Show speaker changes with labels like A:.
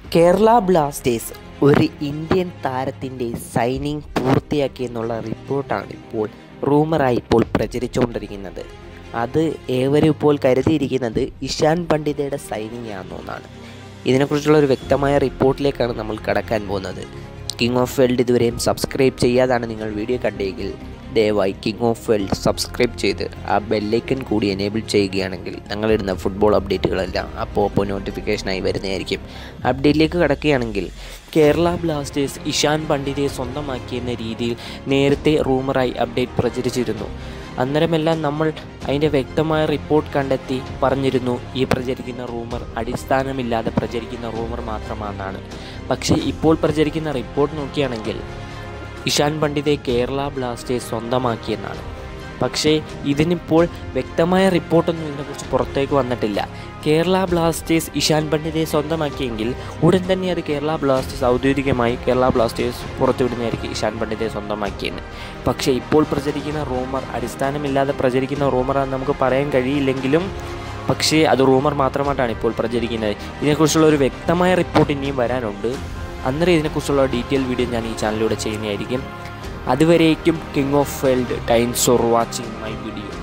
A: Kerala Blasters ഒരു Indian താരത്തിൻ്റെ signing പൂർത്തിയാക്കിയെന്നുള്ള റിപ്പോർട്ടാണ് ഇപ്പോൾ റൂമറായി ഇപ്പോൾ പ്രചരിച്ചുകൊണ്ടിരിക്കുന്നത് അത് ഏവരും ഇപ്പോൾ കരുതിയിരിക്കുന്നത് ഇഷാൻ പണ്ഡിതയുടെ സൈനിങ് ആണെന്നാണ് ഇതിനെക്കുറിച്ചുള്ള ഒരു വ്യക്തമായ റിപ്പോർട്ടിലേക്കാണ് നമ്മൾ കടക്കാൻ പോകുന്നത് കിങ് ഓഫ് വേൾഡ് ഇതുവരെയും സബ്സ്ക്രൈബ് ചെയ്യാതാണ് നിങ്ങൾ വീഡിയോ കണ്ടെങ്കിൽ ദയവായി കിങ് ഓഫ് വേൾഡ് സബ്സ്ക്രൈബ് ചെയ്ത് ആ ബെല്ലൈക്കൻ കൂടി എനേബിൾ ചെയ്യുകയാണെങ്കിൽ ഞങ്ങളിടുന്ന ഫുട്ബോൾ അപ്ഡേറ്റുകളെല്ലാം അപ്പോൾ അപ്പോൾ നോട്ടിഫിക്കേഷനായി വരുന്നതായിരിക്കും അപ്ഡേറ്റിലേക്ക് കടക്കുകയാണെങ്കിൽ കേരള ബ്ലാസ്റ്റേഴ്സ് ഇഷാൻ പണ്ഡിതയെ സ്വന്തമാക്കിയെന്ന രീതിയിൽ നേരത്തെ റൂമറായി അപ്ഡേറ്റ് പ്രചരിച്ചിരുന്നു അന്നേരമെല്ലാം നമ്മൾ അതിൻ്റെ വ്യക്തമായ റിപ്പോർട്ട് കണ്ടെത്തി പറഞ്ഞിരുന്നു ഈ പ്രചരിക്കുന്ന റൂമർ അടിസ്ഥാനമില്ലാതെ പ്രചരിക്കുന്ന റൂമർ മാത്രമാണെന്നാണ് പക്ഷേ ഇപ്പോൾ പ്രചരിക്കുന്ന റിപ്പോർട്ട് നോക്കുകയാണെങ്കിൽ ഇഷാൻ പണ്ഡിതെ കേരള ബ്ലാസ്റ്റേഴ്സ് സ്വന്തമാക്കിയെന്നാണ് പക്ഷേ ഇതിനിപ്പോൾ വ്യക്തമായ റിപ്പോർട്ടൊന്നും ഇതിനെക്കുറിച്ച് പുറത്തേക്ക് വന്നിട്ടില്ല കേരള ബ്ലാസ്റ്റേഴ്സ് ഇഷാൻ പണ്ഡിതെ സ്വന്തമാക്കിയെങ്കിൽ ഉടൻ തന്നെ അത് കേരള ബ്ലാസ്റ്റേഴ്സ് ഔദ്യോഗികമായി കേരള ബ്ലാസ്റ്റേഴ്സ് പുറത്തുവിടുന്നതായിരിക്കും ഇഷാൻ പണ്ഡിതെ സ്വന്തമാക്കിയെന്ന് പക്ഷേ ഇപ്പോൾ പ്രചരിക്കുന്ന റൂമർ അടിസ്ഥാനമില്ലാതെ പ്രചരിക്കുന്ന റൂമറാണെന്ന് നമുക്ക് പറയാൻ കഴിയില്ലെങ്കിലും പക്ഷേ അത് റൂമർ മാത്രമായിട്ടാണ് ഇപ്പോൾ പ്രചരിക്കുന്നത് ഇതിനെക്കുറിച്ചുള്ള ഒരു വ്യക്തമായ റിപ്പോർട്ട് ഇനിയും വരാനുണ്ട് അന്നേരം ഇതിനെക്കുറിച്ചുള്ള ഡീറ്റെയിൽ വീഡിയോ ഞാൻ ഈ ചാനലിലൂടെ ചെയ്യുന്നതായിരിക്കും അതുവരേക്കും King of World Times for watching my video